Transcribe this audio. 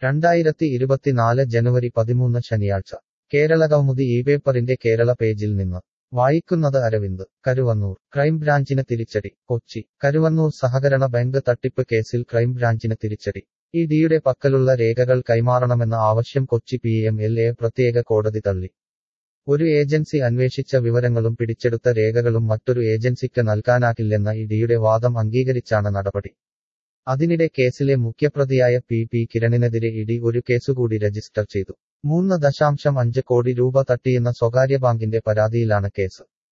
രണ്ടായിരത്തി ഇരുപത്തിനാല് ജനുവരി പതിമൂന്ന് ശനിയാഴ്ച കേരളകൗമുദി ഈ പേപ്പറിന്റെ കേരള പേജിൽ നിന്ന് വായിക്കുന്നത് അരവിന്ദ് കരുവന്നൂർ ക്രൈംബ്രാഞ്ചിന് തിരിച്ചടി കൊച്ചി കരുവന്നൂർ സഹകരണ ബാങ്ക് തട്ടിപ്പ് കേസിൽ ക്രൈംബ്രാഞ്ചിന് തിരിച്ചടി ഇ ഡിയുടെ പക്കലുള്ള രേഖകൾ കൈമാറണമെന്ന ആവശ്യം Kochi P M L A പ്രത്യേക കോടതി തള്ളി ഒരു ഏജൻസി അന്വേഷിച്ച വിവരങ്ങളും പിടിച്ചെടുത്ത രേഖകളും മറ്റൊരു ഏജൻസിക്ക് നൽകാനാകില്ലെന്ന ഇ ഡിയുടെ വാദം അംഗീകരിച്ചാണ് നടപടി അതിനിടെ കേസിലെ മുഖ്യപ്രതിയായ പി പി കിരണിനെതിരെ ഇഡി ഒരു കേസുകൂടി രജിസ്റ്റർ ചെയ്തു മൂന്ന് ദശാംശം അഞ്ച് കോടി രൂപ തട്ടിയെന്ന സ്വകാര്യ ബാങ്കിന്റെ പരാതിയിലാണ് കേസ്